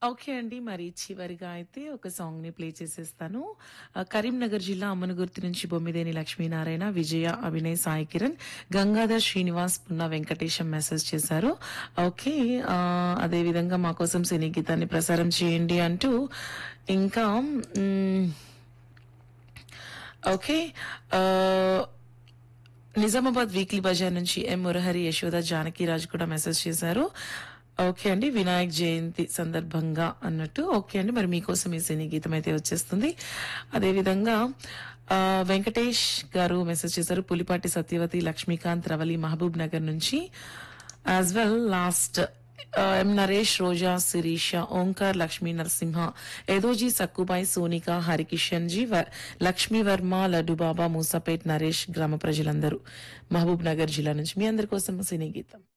Okay అండి. మరి చివరిగా అయితే ఒక సాంగ్‌ని ప్లే చేసేస్తాను. ఆహ్, కరీంనగర్ జిల్లా అమ్మనగుర్తి నుంచి బొమ్మిదేని లక్ష్మీనారాయణ, విజయ, అభినయ్, సాయి కిరణ్, గంగాధర్ శ్రీనివాస్, పున్నా వెంకటేశం మెసేజ్ చేశారు. ఓకే. ఆహ్, అదేవిధంగా మా కోసం సినీ గీతాన్ని ప్రసారం చేయండి అంటూ ఇంకా హ్మ్. ఓకే. ఆహ్, నిజామాబాద్ వీక్లీ బజార్ నుంచి ఎం మురహరి, యశోద, జానకిరాజు కూడా మెసేజ్ చేశారు. ఓకే అండి. వినాయక్ జయంతి సందర్భంగా అన్నట్టు. ఓకే అండి. మరి మీకోసం ఈ సినీ గీతం అయితే వచ్చేస్తుంది. అదేవిధంగా ఆహ్, వెంకటేష్ గారు మెసేజ్ చేశారు. పులిపాటి సత్యవతి, లక్ష్మీకాంత్, రవలి, మహబూబ్ నగర్ నుంచి as well last ah, M Naresh, Roja, Sirisha, Omkar, Lakshmi Narasimha, ఏదోజీ సక్కుబాయి, సోనిక, హరికిషన్ జీ, వ- లక్ష్మీ వర్మ, లడ్డుబాబా, మూసాపేట్, నరేష్ గ్రామ ప్రజలందరూ మహబూబ్ నగర్ జిల్లా నుంచి మీ అందరి కోసం సినీ గీతం